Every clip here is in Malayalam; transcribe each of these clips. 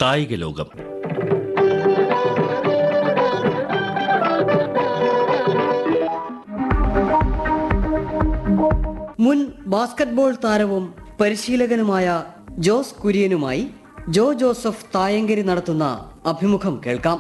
കായിക ലോകം മുൻ ബാസ്കറ്റ്ബോൾ താരവും പരിശീലകനുമായ ജോസ് കുര്യനുമായി ജോ ജോസഫ് തായങ്കരി നടത്തുന്ന അഭിമുഖം കേൾക്കാം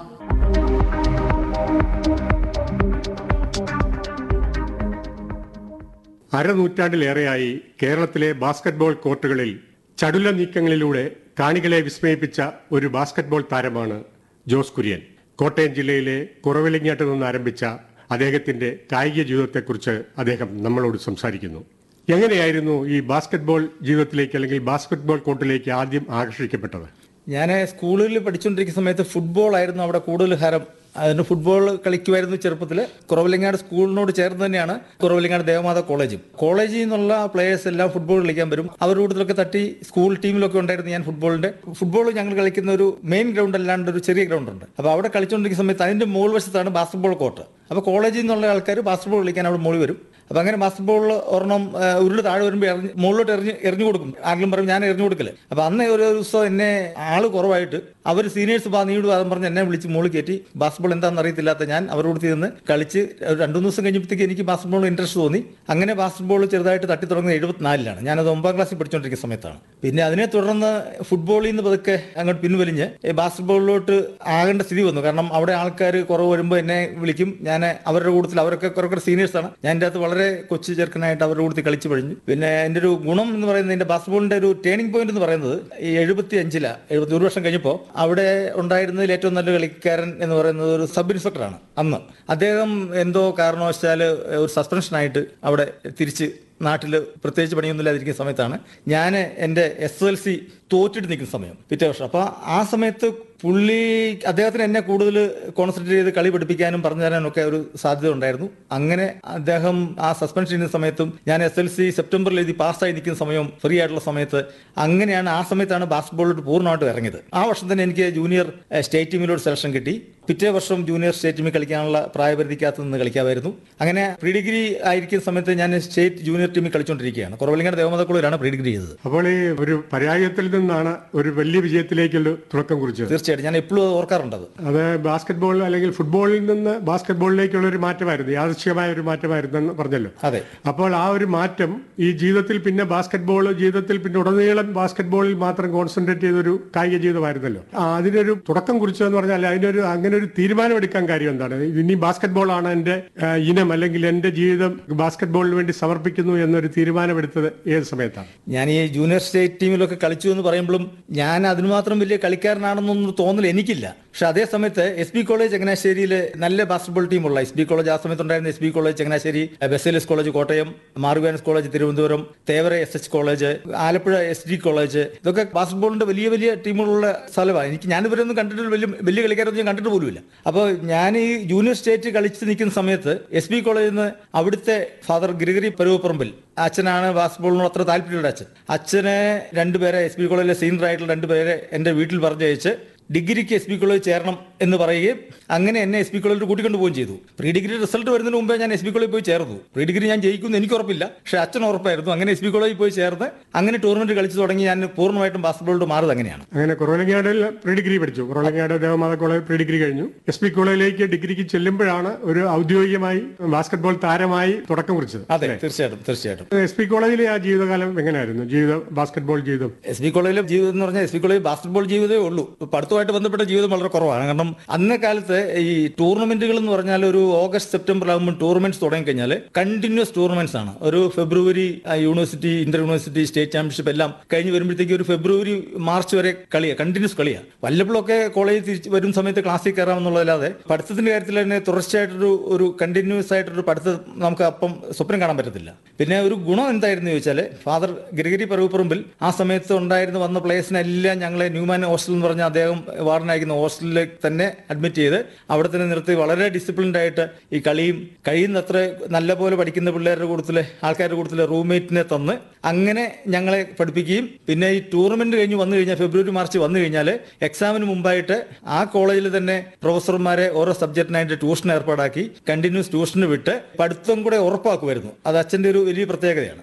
അരനൂറ്റാണ്ടിലേറെയായി കേരളത്തിലെ ബാസ്കറ്റ്ബോൾ കോർട്ടുകളിൽ ചടുല നീക്കങ്ങളിലൂടെ കാണികളെ വിസ്മയിപ്പിച്ച ഒരു ബാസ്കറ്റ്ബോൾ താരമാണ് ജോസ് കുര്യൻ കോട്ടയം ജില്ലയിലെ കുറവിലങ്ങാട്ട് നിന്ന് ആരംഭിച്ച അദ്ദേഹത്തിന്റെ കായിക ജീവിതത്തെക്കുറിച്ച് അദ്ദേഹം നമ്മളോട് സംസാരിക്കുന്നു എങ്ങനെയായിരുന്നു ഈ ബാസ്കറ്റ്ബോൾ ജീവിതത്തിലേക്ക് അല്ലെങ്കിൽ ബാസ്കറ്റ്ബോൾ കോർട്ടിലേക്ക് ആദ്യം ആകർഷിക്കപ്പെട്ടത് ഞാൻ സ്കൂളിൽ പഠിച്ചുകൊണ്ടിരിക്കുന്ന സമയത്ത് ഫുട്ബോൾ ആയിരുന്നു അവിടെ കൂടുതൽ ഹരം അതിന് ഫുട്ബോൾ കളിക്കുമായിരുന്നു ചെറുപ്പത്തിൽ കുറവലങ്ങാട് സ്കൂളിനോട് ചേർന്ന് തന്നെയാണ് കുറവലങ്ങാട് ദേവമാത കോളേജും കോളേജിൽ നിന്നുള്ള പ്ലേയേഴ്സ് എല്ലാം ഫുട്ബോൾ കളിക്കാൻ വരും അവരുടെ കൂട്ടത്തിലൊക്കെ തട്ടി സ്കൂൾ ടീമിലൊക്കെ ഉണ്ടായിരുന്നു ഞാൻ ഫുട്ബോളിന്റെ ഫുട്ബോൾ ഞങ്ങൾ കളിക്കുന്ന ഒരു മെയിൻ ഗ്രൗണ്ട് അല്ലാണ്ട് ഒരു ചെറിയ ഗ്രൗണ്ട് ഉണ്ട് അപ്പോൾ അവിടെ കളിച്ചുകൊണ്ടിരിക്കുന്ന സമയത്ത് അതിന്റെ മുകൾ വശത്താണ് ബാസ്കറ്റ്ബോൾ കോർട്ട് അപ്പോൾ കോളേജിൽ നിന്നുള്ള ആൾക്കാർ ബാസ്കറ്റ്ബോൾ കളിക്കാൻ അവിടെ മുകളിൽ വരും അപ്പൊ അങ്ങനെ ബാസ്കറ്റ്ബോൾ ഒരെണ്ണം ആ, ഉരുള് താഴെ വരുമ്പോൾ എറിഞ്ഞ് മുകളിലോട്ട് എറിഞ്ഞ് എറിഞ്ഞു കൊടുക്കും ആരെങ്കിലും പറയും ഞാൻ എറിഞ്ഞു കൊടുക്കല് അപ്പൊ അന്ന് ഒരു ദിവസം എന്നെ ആള് കുറവായിട്ട് അവർ സീനിയേഴ്സ് ബാ നീട് വാദം പറഞ്ഞ് എന്നെ വിളിച്ച് മുകളിൽ കയറ്റി ബാസ്കറ്റ്ബോൾ എന്താണെന്ന് അറിയത്തില്ലാത്ത ഞാൻ അവരോട് നിന്ന് കളിച്ച് ഒരു രണ്ടു മൂന്ന് ദിവസം കഴിഞ്ഞപ്പോഴത്തേക്ക് എനിക്ക് ബാസ്കറ്റ്ബോൾ ഇൻട്രസ്റ്റ് തോന്നി അങ്ങനെ ബാസ്കറ്റ്ബോൾ ചെറുതായിട്ട് തട്ടി തുടങ്ങുന്നത് എഴുപത്തിനാലിലാണ് ഞാനത് ഒമ്പതാം ക്ലാസ്സിൽ പഠിച്ചുകൊണ്ടിരിക്കുന്ന സമയത്താണ് പിന്നെ അതിനെ തുടർന്ന് ഫുട്ബോളിൽ നിന്ന് പതുക്കെ അങ്ങോട്ട് പിൻവലിഞ്ഞ് ഈ ബാസ്കറ്റ്ബോളിലോട്ട് ആകേണ്ട സ്ഥിതി വന്നു കാരണം അവിടെ ആൾക്കാർ കുറവ് വരുമ്പോൾ എന്നെ വിളിക്കും ഞാൻ അവരുടെ കൂട്ടത്തിൽ അവരൊക്കെ കുറെ കുറെ സീനിയേഴ്സ് ആണ് ഞാൻ എൻ്റെ അകത്ത് വളരെ കൊച്ചു ചെറുക്കനായിട്ട് അവരുടെ കൂട്ടത്തിൽ കളിച്ചു കഴിഞ്ഞു പിന്നെ എൻ്റെ ഒരു ഗുണം എന്ന് പറയുന്നത് എൻ്റെ ബാസ്കറ്റ്ബോളിന്റെ ഒരു ടേണിംഗ് പോയിന്റ് എന്ന് പറയുന്നത് ഈ എഴുപത്തി അഞ്ചില എഴുപത്തി ഒരു വർഷം കഴിഞ്ഞപ്പോൾ അവിടെ ഉണ്ടായിരുന്നതിൽ ഏറ്റവും നല്ല കളിക്കാരൻ എന്ന് പറയുന്നത് ഒരു സബ് ഇൻസ്പെക്ടറാണ് അന്ന് അദ്ദേഹം എന്തോ കാരണവശാൽ ഒരു സസ്പെൻഷനായിട്ട് അവിടെ തിരിച്ച് നാട്ടിൽ പ്രത്യേകിച്ച് പണിയൊന്നുമില്ലാതിരിക്കുന്ന സമയത്താണ് ഞാൻ എൻ്റെ എസ് എൽ സി തോറ്റിട്ട് നിൽക്കുന്ന സമയം പിറ്റേ വർഷം അപ്പോൾ ആ സമയത്ത് പുള്ളി അദ്ദേഹത്തിന് എന്നെ കൂടുതൽ കോൺസെൻട്രേറ്റ് ചെയ്ത് കളി പഠിപ്പിക്കാനും പറഞ്ഞു തരാനും ഒക്കെ ഒരു സാധ്യത ഉണ്ടായിരുന്നു അങ്ങനെ അദ്ദേഹം ആ സസ്പെൻഷൻ ചെയ്യുന്ന സമയത്തും ഞാൻ എസ് എൽ സി സെപ്റ്റംബറിൽ എഴുതി പാസ്സായി നിൽക്കുന്ന സമയവും ഫ്രീ ആയിട്ടുള്ള സമയത്ത് അങ്ങനെയാണ് ആ സമയത്താണ് ബാസ്കറ്റ്ബോളിലോട്ട് പൂർണ്ണമായിട്ട് ഇറങ്ങിയത് ആ വർഷം തന്നെ എനിക്ക് ജൂനിയർ ഏഹ്, സ്റ്റേറ്റ് ടീമിലോട്ട് സെലക്ഷൻ കിട്ടി പിറ്റേ വർഷം ജൂനിയർ സ്റ്റേറ്റ് ടീമിൽ കളിക്കാനുള്ള പ്രായപരിധിക്കകത്ത് നിന്ന് കളിക്കാമായിരുന്നു അങ്ങനെ പ്രീ ഡിഗ്രി ആയിരിക്കുന്ന സമയത്ത് ഞാൻ സ്റ്റേറ്റ് ജൂനിയർ ടീമിൽ കളിച്ചുകൊണ്ടിരിക്കുകയാണ് കുറവലിങ്ങാട് ദേവമതക്കുള്ളവരാണ് പ്രീ ഡിഗ്രി ചെയ്തത് അപ്പോൾ ഈ ഒരു പരാജയത്തിൽ നിന്നാണ് ഒരു വലിയ വിജയത്തിലേക്കുള്ള തുടക്കം കുറിച്ചത് തീർച്ചയായിട്ടും ഞാൻ എപ്പോഴും ഓർക്കാറുണ്ട് അത് അത് ബാസ്കറ്റ്ബോൾ അല്ലെങ്കിൽ ഫുട്ബോളിൽ നിന്ന് ബാസ്കറ്റ്ബോളിലേക്കുള്ള ഒരു മാറ്റമായിരുന്നു യാദൃശ്യമായ ഒരു മാറ്റമായിരുന്നു എന്ന് പറഞ്ഞല്ലോ അതെ അപ്പോൾ ആ ഒരു മാറ്റം ഈ ജീവിതത്തിൽ പിന്നെ ബാസ്കറ്റ്ബോൾ ജീവിതത്തിൽ പിന്നെ ഉടനീളം ബാസ്കറ്റ്ബോളിൽ മാത്രം കോൺസെൻട്രേറ്റ് ചെയ്തൊരു കായിക ജീവിതമായിരുന്നല്ലോ ആ, അതിനൊരു തുടക്കം കുറിച്ചതെന്ന് പറഞ്ഞാൽ അതിനൊരു അങ്ങനെ ഒരു തീരുമാനമെടുക്കാൻ കാര്യം എന്താണ് ഇനി ബാസ്കറ്റ്ബോൾ ആണ് എന്റെ ആ, ഇനം അല്ലെങ്കിൽ എന്റെ ജീവിതം ബാസ്കറ്റ്ബോളിന് വേണ്ടി സമർപ്പിക്കുന്നു എന്നൊരു തീരുമാനമെടുത്തത് ഏത് സമയത്താണ് ഞാൻ ഈ ജൂനിയർ സ്റ്റേറ്റ് ടീമിലൊക്കെ കളിച്ചു എന്ന് പറയുമ്പോഴും ഞാൻ അതിന് മാത്രം വലിയ കളിക്കാരനാണെന്നൊന്നും തോന്നൽ എനിക്കില്ല പക്ഷെ അതേ സമയത്ത് എസ് ബി കോളേജ് ചങ്ങനാശ്ശേരിയിൽ നല്ല ബാസ്കറ്റ്ബോൾ ടീമുള്ള എസ് ബി കോളേജ് ആ സമയത്ത് ഉണ്ടായിരുന്ന S B college Changanassery Baselius college Kottayam മാർഗാനസ് college Thiruvananthapuram Thevara S H college Alappuzha S D college ഇതൊക്കെ ബാസ്കറ്റ്ബോളിന്റെ വലിയ വലിയ ടീമുകളുള്ള സ്ഥലമാണ് എനിക്ക് ഞാൻ ഇവരൊന്നും കണ്ടിട്ട് വലിയ വലിയ കളിക്കാരൊന്നും ഞാൻ കണ്ടിട്ട് പോലുമില്ല അപ്പോൾ ഞാൻ ഈ ജൂനിയർ സ്റ്റേറ്റ് കളിച്ച് നിൽക്കുന്ന സമയത്ത് എസ് ബി കോളേജിൽ നിന്ന് അവിടുത്തെ ഫാദർ ഗിരിഗിരി പരുവപ്പറമ്പിൽ അച്ഛനാണ് ബാസ്കറ്റ്ബോളിനോട് അത്ര താല്പര്യമുള്ള അച്ഛൻ അച്ഛനെ രണ്ടുപേരെ എസ് ബി കോളേജിലെ സീനിയർ ആയിട്ടുള്ള രണ്ടുപേരെ എൻ്റെ വീട്ടിൽ പറഞ്ഞയച്ച് ഡിഗ്രിക്ക് എസ് ബി കോളേജ് ചേരണം എന്ന് പറയുകയും അങ്ങനെ എന്നെ എസ് ബി കോളേജിൽ കൂട്ടിക്കൊണ്ട് പോവുകയും ചെയ്തു പ്രീ ഡിഗ്രി റിസൾട്ട് വരുന്നതിന് മുമ്പേ ഞാൻ എസ് ബി കോളേജിൽ പോയി ചേർന്നു പ്രീ ഡിഗ്രി ഞാൻ ജയിക്കുമെന്ന് എനിക്ക് ഉറപ്പില്ല പക്ഷേ അച്ഛൻ ഉറപ്പായിരുന്നു അങ്ങനെ എസ് ബി കോളേജിൽ പോയി ചേർന്ന് അങ്ങനെ ടൂർണമെന്റ് കളിച്ചു തുടങ്ങി ഞാൻ പൂർണ്ണമായിട്ടും ബാസ്കറ്റ്ബോളിലോട്ട് മാറിയത് അങ്ങനെയാണ് അങ്ങനെ കുറവലങ്ങാടിൽ പ്രീ ഡിഗ്രി പഠിച്ചു Kuravilangad Devamatha college pre degree കഴിഞ്ഞു എസ് പി കോളേജിലേക്ക് ഡിഗ്രിക്ക് ചെല്ലുമ്പോഴാണ് ഒരു ഔദ്യോഗികമായി ബാസ്കറ്റ്ബോൾ താരമായി തുടക്കം കുറിച്ചത് അതെ തീർച്ചയായിട്ടും തീർച്ചയായിട്ടും എസ് പി കോളേജിലെ ആ ജീവിതകാലം എങ്ങനെയായിരുന്നു ജീവിതം ബാസ്കറ്റ്ബോൾ ജീവിതം എസ് ബി കോളേജിലെ ജീവിതം എന്ന് പറഞ്ഞാൽ എസ് ബി കോളേജ് ബാസ്കറ്റ്ബോൾ ജീവിതമേ ഉള്ളൂ പഠിത്തമായിട്ട് ബന്ധപ്പെട്ട ജീവിതം വളരെ കുറവാണ് കാരണം അന്ന കാലത്ത് ഈ ടൂർണമെന്റുകൾ എന്ന് പറഞ്ഞാൽ ഒരു ഓഗസ്റ്റ് സെപ്റ്റംബർ ആകുമ്പോൾ ടൂർണമെന്റ്സ് തുടങ്ങി കഴിഞ്ഞാൽ കണ്ടിന്യൂസ് ടൂർണമെന്റ്സ് ആണ് ഒരു ഫെബ്രുവരി ആ, university inter university state championship എല്ലാം കഴിഞ്ഞ് വരുമ്പോഴത്തേക്ക് ഒരു ഫെബ്രുവരി മാർച്ച് വരെ കളിയാണ് കണ്ടിന്യൂസ് കളിയാണ് വല്ലപ്പോഴൊക്കെ കോളേജിൽ തിരിച്ച് വരും സമയത്ത് ക്ലാസ്സിൽ കയറാമെന്നുള്ളതല്ലാതെ പഠിത്തത്തിന്റെ കാര്യത്തിൽ തന്നെ തുടർച്ചയായിട്ടൊരു ഒരു കണ്ടിന്യൂസ് ആയിട്ടൊരു പഠിത്തം നമുക്ക് അപ്പം സ്വപ്നം കാണാൻ പറ്റത്തില്ല പിന്നെ ഒരു ഗുണം എന്തായിരുന്നു ചോദിച്ചാൽ ഫാദർ ഗിരിഗിരി പരുവപ്പറമ്പിൽ ആ സമയത്ത് ഉണ്ടായിരുന്ന വന്ന പ്ലേയേഴ്സിനെല്ലാം ഞങ്ങളെ ന്യൂമാൻ ഹോസ്റ്റൽ എന്ന് പറഞ്ഞ അദ്ദേഹം വാർഡനായിരിക്കുന്ന ഹോസ്റ്റലിലേക്ക് തന്നെ അഡ്മിറ്റ് ചെയ്ത് അവിടെ തന്നെ നിർത്തി വളരെ ഡിസിപ്ലിൻഡ് ആയിട്ട് ഈ കളിയും കഴിയുന്നത്ര നല്ല പോലെ പഠിക്കുന്ന പിള്ളേരുടെ കൂട്ടത്തിൽ ആൾക്കാരുടെ കൂട്ടത്തിൽ റൂംമേറ്റിനെ തന്ന് അങ്ങനെ ഞങ്ങളെ പഠിപ്പിക്കുകയും പിന്നെ ഈ ടൂർണമെന്റ് കഴിഞ്ഞ് വന്നു കഴിഞ്ഞാൽ ഫെബ്രുവരി മാർച്ച് വന്നു കഴിഞ്ഞാൽ എക്സാമിന് മുമ്പായിട്ട് ആ കോളേജിൽ തന്നെ പ്രൊഫസർമാരെ ഓരോ സബ്ജക്റ്റിനായിട്ട് ട്യൂഷൻ ഏർപ്പാടാക്കി കണ്ടിന്യൂസ് ട്യൂഷന് വിട്ട് പഠിത്തം കൂടെ ഉറപ്പാക്കുമായിരുന്നു അത് അച്ഛന്റെ ഒരു വലിയ പ്രത്യേകതയാണ്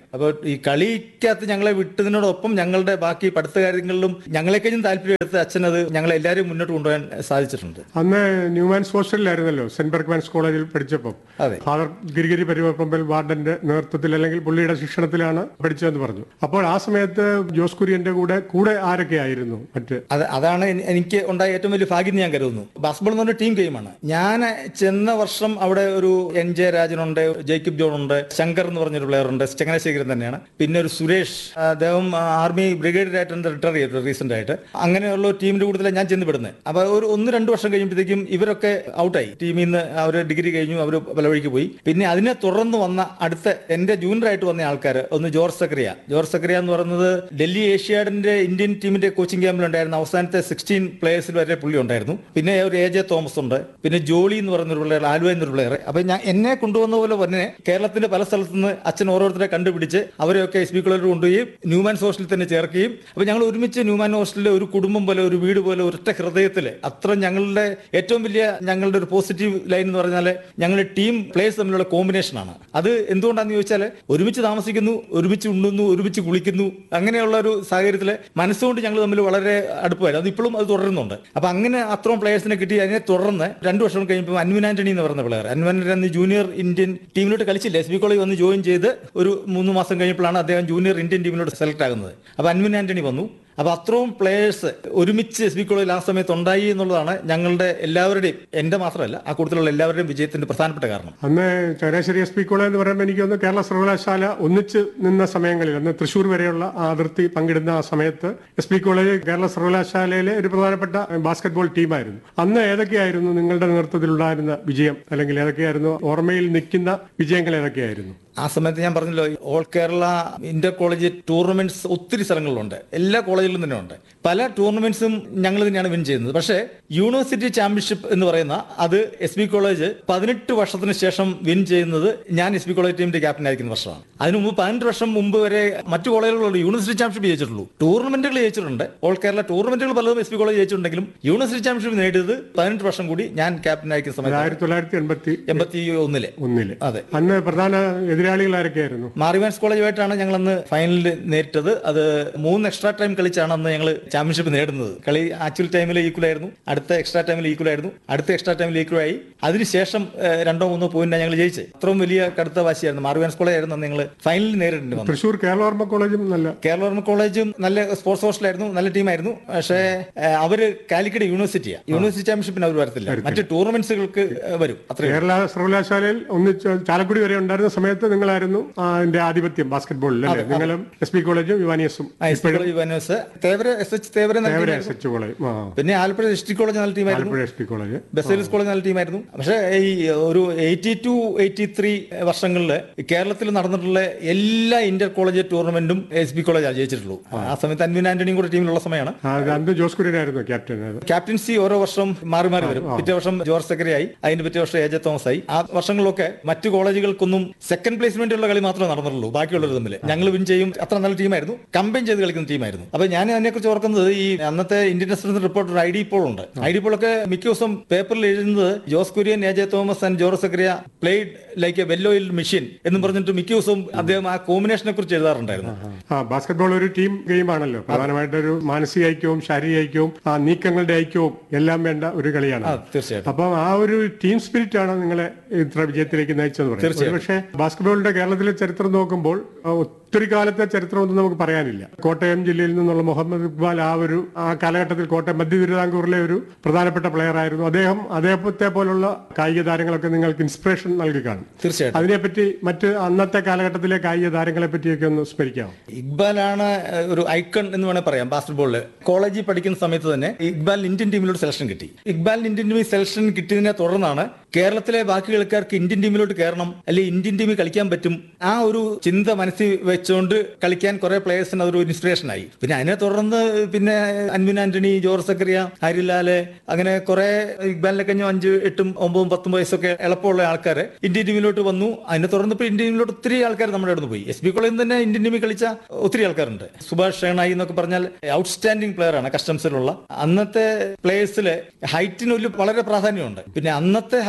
അപ്പോൾ ഈ കളിക്കകത്ത് ഞങ്ങളെ വിട്ടതിനോടൊപ്പം ഞങ്ങളുടെ ബാക്കി പഠിത്ത കാര്യങ്ങളിലും ഞങ്ങളെ കഴിഞ്ഞും താല്പര്യം എടുത്ത് അച്ഛൻ അത് ഞങ്ങളെ എല്ലാവരും മുന്നോട്ട് കൊണ്ടുപോകാൻ സാധിച്ചിട്ടുണ്ട് അന്ന് ന്യൂമാൻസ് ഹോസ്റ്റലിലായിരുന്നല്ലോ സെന്റ് ബർഗ്മാൻസ് കോളേജിൽ പഠിച്ചപ്പോൾ അതെ. ഫാദർ ഗിരിഗിരി പെരുവപ്പമ്പൽ വാർഡന്റെ നേതൃത്വത്തിൽ അല്ലെങ്കിൽ പുള്ളിയുടെ ശിക്ഷണത്തിലാണ് പഠിച്ചതെന്ന് പറഞ്ഞു അപ്പോൾ ആ സമയത്ത് ജോസ് കുര്യന്റെ കൂടെ കൂടെ ആരൊക്കെയായിരുന്നു മറ്റ് അത് അതാണ് എനി- എനിക്ക് ഉണ്ടായ ഏറ്റവും വലിയ ഭാഗ്യം എന്ന് ഞാൻ കരുതുന്നു ബാസ്ബോൾ എന്ന് പറഞ്ഞ ടീം ഗെയിമാണ് ഞാൻ ചെന്ന വർഷം അവിടെ ഒരു എൻ ജെ രാജനുണ്ട് ജേക്കബ് ജോൺ ഉണ്ട് ശങ്കർ എന്ന് പറഞ്ഞൊരു പ്ലെയർ ഉണ്ട് ചങ്ങനാശേഖരൻ തന്നെയാണ് പിന്നെ ഒരു സുരേഷ് അദ്ദേഹം ആ, ആർമി ബ്രിഗേഡിയറായിട്ട് റിട്ടയർ ചെയ്തു റീസെന്റ് ആയിട്ട് അങ്ങനെയുള്ള ഒരു ടീമിന്റെ കൂടുതലാണ് ഞാൻ ചെന്ന് പെടുന്നത് അപ്പൊ ഒരു ഒന്ന് രണ്ട് വർഷം കഴിയുമ്പോഴത്തേക്കും ഇവരൊക്കെ ഔട്ടായി ടീമിൽ നിന്ന് അവർ ഡിഗ്രി കഴിഞ്ഞു അവർ പല വഴിക്ക് പോയി പിന്നെ അതിനെ തുടർന്ന് വന്ന അടുത്ത എന്റെ ജൂനിയർ ആയിട്ട് വന്ന ആൾക്കാർ ഒന്ന് ജോർജ് സക്രിയ ജോർജ് സക്രിയ എന്ന് പറയുന്നത് ഡൽഹി ഏഷ്യാഡിന്റെ ഇന്ത്യൻ ടീമിന്റെ കോച്ചിങ് ക്യാമ്പിൽ ഉണ്ടായിരുന്ന അവസാനത്തെ സിക്സ്റ്റീൻ പ്ലേയേഴ്സിൽ വരെ പുള്ളി ഉണ്ടായിരുന്നു പിന്നെ ഒരു എ ജെ തോമസ് ഉണ്ട് പിന്നെ ജോളി എന്ന് പറയുന്ന ഒരു പ്ലെയർ ആലുവ എന്നൊരു പ്ലെയർ അപ്പൊ ഞാൻ എന്നെ കൊണ്ടുവന്ന പോലെ തന്നെ കേരളത്തിന്റെ പല സ്ഥലത്തു നിന്ന് അച്ഛൻ ഓരോരുത്തരെ കണ്ടുപിടിച്ച് അവരെയൊക്കെ എസ് ബി കോളേജിൽ കൊണ്ടുപോയി ന്യൂമാൻസ് ഹോസ്റ്റലിൽ തന്നെ ചേർക്കുകയും അപ്പൊ ഞങ്ങൾ ഒരുമിച്ച് ന്യൂമാൻ ഹോസ്റ്റലിലെ ഒരു കുടുംബം പോലെ ഒരു വീട് പോലെ ഒരൊറ്റ ഹൃദയത്തിൽ അത്ര ഞങ്ങളുടെ ഏറ്റവും വലിയ ഞങ്ങളുടെ ഒരു പോസിറ്റീവ് ലൈൻ എന്ന് പറഞ്ഞാൽ ഞങ്ങളുടെ ടീം പ്ലേയേഴ്സ് തമ്മിലുള്ള കോമ്പിനേഷൻ ആണ് അത് എന്തുകൊണ്ടാന്ന് ചോദിച്ചാൽ ഒരുമിച്ച് താമസിക്കുന്നു ഒരുമിച്ച് ഉണ്ണുന്നു ഒരുമിച്ച് കുളിക്കുന്നു അങ്ങനെയുള്ള ഒരു സാഹചര്യത്തിൽ മനസ്സുകൊണ്ട് ഞങ്ങൾ തമ്മിൽ വളരെ അടുപ്പമായിരുന്നു അത് ഇപ്പോഴും അത് തുടരുന്നുണ്ട് അപ്പൊ അങ്ങനെ അത്രയും പ്ലേയേഴ്സിനെ കിട്ടി അതിനെ തുടർന്ന് രണ്ടു വർഷം കഴിയുമ്പോൾ അൻവിൻ ആന്റണി എന്ന് പറയുന്ന player Anwin Antony junior Indian ടീമിലോട്ട് കളിച്ചില്ല എസ് ബി കോളേജ് വന്ന് ജോയിൻ ചെയ്ത് ഒരു മൂന്ന് മാസം കഴിഞ്ഞപ്പോഴാണ് അദ്ദേഹം ജൂനിയർ ഇന്ത്യൻ ടീമിലോട്ട് സെലക്ട് ആകുന്നത് അപ്പൊ അൻവിൻ ആന്റണി വന്നു അപ്പൊ അത്രയും പ്ലേയേഴ്സ് ഒരുമിച്ച് എസ് ബി കോളേജിൽ ആ സമയത്ത് ഉണ്ടായി എന്നുള്ളതാണ് ഞങ്ങളുടെ എല്ലാവരുടെയും എന്റെ മാത്രമല്ല ആ കൂട്ടത്തിലുള്ള എല്ലാവരുടെയും വിജയത്തിന്റെ പ്രധാനപ്പെട്ട കാരണം അന്ന് ചങ്ങനാശ്ശേരി എസ് പി കോളേജ് എന്ന് പറയുമ്പോൾ എനിക്ക് തോന്നുന്നു കേരള സർവകലാശാല ഒന്നിച്ച് നിന്ന സമയങ്ങളിൽ അന്ന് തൃശ്ശൂർ വരെയുള്ള ആ അതിർത്തി പങ്കിടുന്ന ആ സമയത്ത് എസ് പി കോളേജ് കേരള സർവകലാശാലയിലെ ഒരു പ്രധാനപ്പെട്ട ബാസ്കറ്റ്ബോൾ ടീമായിരുന്നു അന്ന് ഏതൊക്കെയായിരുന്നു നിങ്ങളുടെ നേതൃത്വത്തിലുണ്ടായിരുന്ന വിജയം അല്ലെങ്കിൽ ഏതൊക്കെയായിരുന്നു ഓർമ്മയിൽ നിൽക്കുന്ന വിജയങ്ങൾ ഏതൊക്കെയായിരുന്നു ആ സമയത്ത് ഞാൻ പറഞ്ഞല്ലോ all Kerala inter college tournaments ഒത്തിരി സ്ഥലങ്ങളിലുണ്ട് എല്ലാ കോളേജിലും തന്നെ ഉണ്ട് പല ടൂർണമെന്റ്സും ഞങ്ങൾ തന്നെയാണ് വിൻ ചെയ്യുന്നത് പക്ഷേ യൂണിവേഴ്സിറ്റി ചാമ്പ്യൻഷിപ്പ് എന്ന് പറയുന്ന അത് എസ് ബി കോളേജ് പതിനെട്ട് വർഷത്തിന് ശേഷം വിൻ ചെയ്യുന്നത് ഞാൻ എസ് ബി കോളേജ് ടീമിന്റെ ക്യാപ്റ്റൻ ആയിരിക്കുന്ന വർഷമാണ് അതിന് മുമ്പ് പതിനെട്ട് വർഷം മുമ്പ് വരെ മറ്റു കോളേജുകളുണ്ട് യൂണിവേഴ്സിറ്റി ചാമ്പ്യൻഷിപ്പ് ജയിച്ചിട്ടുള്ളൂ ടൂർണമെന്റുകൾ ജയിച്ചിട്ടുണ്ട് ഓൾ കേരള ടൂർണമെന്റുകൾ പലതും എസ് ബി കോളേജ് ജയിച്ചിട്ടുണ്ടെങ്കിലും യൂണിവേഴ്സിറ്റി ചാമ്പ്യൻഷിപ്പ് നേടിയത് പതിനെട്ട് വർഷം കൂടി ഞാൻ ക്യാപ്റ്റൻ ആയിരിക്കുന്ന സമയത്ത് ആയിരത്തി തൊള്ളായിരത്തി എൺപത്തി എൺപത്തി ഒന്നില് ഒന്നില് അതെ അന്ന് പ്രധാന എതിരാളികൾ ആരൊക്കെയായിരുന്നു മാറിവാൻസ് കോളേജുമായിട്ടാണ് ഞങ്ങൾ അന്ന് ഫൈനലിൽ നേരിട്ടത് അത് മൂന്ന് എക്സ്ട്രാ ടൈം കളിച്ചാണ് അന്ന് ഞങ്ങൾ ചാമ്പ്യൻഷിപ്പ് നേടുന്നത് കളി ആക്ച്വൽ ടൈമിൽ ഈക്വൽ ആയിരുന്നു അടുത്ത എക്സ്ട്രാ ടൈമിൽ ഈക്വൽ ആയിരുന്നു അടുത്ത എക്സ്ട്രാ ടൈമിൽ ഈക്വൽ ആയി അതിനുശേഷം ഏഹ്, രണ്ടോ മൂന്നോ പോയിന്റാണ് ഞങ്ങൾ ജയിച്ചത് അത്രയും വലിയ കടുത്ത വാശിയായിരുന്നു മാറിവാൻസ് കോളേജ് ആയിരുന്നു അന്ന് ഞങ്ങൾ ഫൈനലിൽ നേരിടേണ്ടി വന്നു തൃശ്ശൂർ കേരളവർമ്മ കോളേജും നല്ല കേരളവർമ്മ കോളേജും നല്ല സ്പോർട്സ് ഹോസ്റ്റലായിരുന്നു നല്ല ടീമായിരുന്നു പക്ഷേ ഏഹ്, അവര് കാലിക്കറ്റ് യൂണിവേഴ്സിറ്റിയാണ് യൂണിവേഴ്സിറ്റി ചാമ്പ്യൻഷിപ്പിന് അവർ വരത്തില്ല മറ്റ് ടൂർണമെന്റ്സുകൾക്ക് ഏഹ്, വരും അത്രയും കേരള സർവകലാശാലയിൽ ഒന്നിച്ച് ചാലക്കുടി വരെ ഉണ്ടായിരുന്ന സമയത്ത് നിങ്ങളായിരുന്നു ആ, അതിന്റെ ആധിപത്യം ബാസ്കറ്റ്ബോളിൽ അല്ലേ നിങ്ങളും എസ് പി കോളേജും യുവാനിയസും കോളേജ് യുവാനോസ് തേവര എസ് എച്ച് തേവര നല്ല തേവര ടീമായിരുന്നു. എസ് എച്ച് കോളേജ് ആ പിന്നെ ആലപ്പുഴ ഡിസ്ട്രിക്ട് കോളേജ് നല്ല ടീമായിരുന്നു Alappuzha S P college Baselius college നല്ല ടീമായിരുന്നു പക്ഷേ ഈ ഒരു എയ്റ്റി ടു എയ്റ്റി ത്രീ വർഷങ്ങളിൽ കേരളത്തിൽ നടന്നിട്ടുള്ള എല്ലാ ഇന്റർ കോളേജ് ടൂർണമെന്റും എസ് ബി കോളേജ് ജയിച്ചിട്ടുള്ളൂ ആ സമയത്ത് അൻവിൻ ആന്റണിയും കൂടെ ടീമിലുള്ള സമയമാണ് ആ, അത് അന്ന് ജോസ് കുര്യനായിരുന്നു ക്യാപ്റ്റൻ അത് ക്യാപ്റ്റൻസി ഓരോ വർഷം മാറി മാറി വരും പിറ്റേ വർഷം ജോർജ് സെക്രട്ടറി ആയി അതിന്റെ പിറ്റേ വർഷം എ ജെ തോമസ് ആയി ആ വർഷങ്ങളിലൊക്കെ മറ്റു കോളേജുകൾക്കൊന്നും സെക്കൻഡ് പ്ലേസ്മെന്റുള്ള കളി മാത്രമേ നടന്നിട്ടുള്ളൂ ബാക്കിയുള്ളവർ തമ്മിൽ ഞങ്ങൾ വിൻ ചെയ്യും അത്ര നല്ല ടീമായിരുന്നു കമ്പൈൻ ചെയ്ത് കളിക്കുന്ന ടീമായിരുന്നു അപ്പൊ ഞാൻ അതിനെക്കുറിച്ച് ഓർക്കുന്നത് ഈ അന്നത്തെ Indian express reporter I D Paul ഉണ്ട് ഐ ഡി പോളൊക്കെ മിക്ക ദിവസം പേപ്പറിൽ എഴുതുന്നത് Jose Kurian A J Thomas and George Zacharia played like a well oiled machine എന്ന് പറഞ്ഞിട്ട് മിക്ക ദിവസവും അദ്ദേഹം ആ കോമ്പിനേഷനെ കുറിച്ച് എഴുതാറുണ്ടായിരുന്നു ആ ബാസ്കറ്റ്ബോൾ ഒരു ടീം ഗെയിമാണല്ലോ പ്രധാനമായിട്ടൊരു മാനസിക ഐക്യവും ശാരീരിക ഐക്യവും ആ നീക്കങ്ങളുടെ ഐക്യവും എല്ലാം വേണ്ട ഒരു കളിയാണ് ആ തീർച്ചയായിട്ടും അപ്പം ആ ഒരു ടീം സ്പിരിറ്റ് ആണ് നിങ്ങളെ ഇത്ര വിജയത്തിലേക്ക് നയിച്ചത് പറയാം പക്ഷേ ബാസ്കറ്റ്ബോളിന്റെ കേരളത്തിലെ ചരിത്രം നോക്കുമ്പോൾ ആ, ഒത്തിരി കാലത്തെ ചരിത്രമൊന്നും നമുക്ക് പറയാനില്ല കോട്ടയം ജില്ലയിൽ നിന്നുള്ള മുഹമ്മദ് ഇക്ബാൽ ആ ഒരു ആ കാലഘട്ടത്തിൽ കോട്ടയം മധ്യ തിരുവിതാംകൂറിലെ ഒരു പ്രധാനപ്പെട്ട പ്ലെയർ ആയിരുന്നു അദ്ദേഹം അദ്ദേഹത്തെ പോലുള്ള കായിക താരങ്ങളൊക്കെ നിങ്ങൾക്ക് ഇൻസ്പിറേഷൻ നൽകി കാണും തീർച്ചയായിട്ടും അതിനെപ്പറ്റി മറ്റ് അന്നത്തെ കാലഘട്ടത്തിലെ കായിക താരങ്ങളെ പറ്റിയൊക്കെ ഒന്ന് സ്മരിക്കാം ഇക്ബാലാണ് ഏഹ്, ഒരു ഐക്കൺ എന്ന് വേണേൽ പറയാം ബാസ്കറ്റ്ബോളിൽ കോളേജിൽ പഠിക്കുന്ന സമയത്ത് തന്നെ ഇക്ബാലിന് ഇന്ത്യൻ ടീമിലോട്ട് സെലക്ഷൻ കിട്ടി ഇക്ബാലിന് ഇന്ത്യൻ ടീമിൽ സെലക്ഷൻ കിട്ടിയതിനെ തുടർന്നാണ് കേരളത്തിലെ ബാക്കി കളിക്കാർക്ക് ഇന്ത്യൻ ടീമിലോട്ട് കയറണം അല്ലെങ്കിൽ ഇന്ത്യൻ ടീമിൽ കളിക്കാൻ പറ്റും ആ ഒരു ചിന്ത മനസ്സിൽ വെച്ചുകൊണ്ട് കളിക്കാൻ കുറെ പ്ലേയേഴ്സിന് അതൊരു ഇൻസ്പിറേഷൻ ആയി പിന്നെ അതിനെ തുടർന്ന് പിന്നെ അൻവിൻ ആന്റണി ജോർജ് സക്രിയ ഹരിലാല് അങ്ങനെ കുറെ ഇക്ബാലിനെ കഴിഞ്ഞ അഞ്ച് എട്ടും ഒമ്പതും പത്തും വയസ്സൊക്കെ എളുപ്പമുള്ള ആൾക്കാർ ഇന്ത്യൻ ടീമിലോട്ട് വന്നു അതിനെ തുടർന്ന് ഇപ്പോൾ ഇന്ത്യൻ ടീമിലോട്ട് ഒത്തിരി ആൾക്കാർ നമ്മുടെ അടുത്ത് പോയി എസ് ബി കോളേജിൽ തന്നെ ഇന്ത്യൻ ടീമിൽ കളിച്ച ഒത്തിരി ആൾക്കാരുണ്ട് സുഭാഷ് ഷേണായി എന്നൊക്കെ പറഞ്ഞാൽ ഔട്ട്സ്റ്റാൻഡിംഗ് പ്ലെയർ ആണ് കസ്റ്റംസിലുള്ള അന്നത്തെ പ്ലേയേഴ്സിൽ ഹൈറ്റിന് ഒരു വളരെ പ്രാധാന്യമുണ്ട് പിന്നെ അന്നത്തെ ഹൈറ്റ്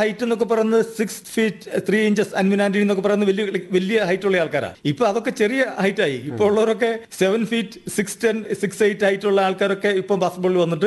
ഹൈറ്റ് എന്നൊക്കെ പറയുന്നത് six feet three inches Anvin Antony എന്നൊക്കെ പറയുന്നത് വലിയ വലിയ ഹൈറ്റ് ഉള്ള ആൾക്കാരാണ് ഇപ്പൊ അതൊക്കെ ചെറിയ ഹൈറ്റ് ആയി ഇപ്പൊ ഉള്ളവരൊക്കെ seven feet six ten six eight height ഉള്ള ആൾക്കാരൊക്കെ ഇപ്പൊ ബാസ്കറ്റ്ബോളിൽ വന്നിട്ട്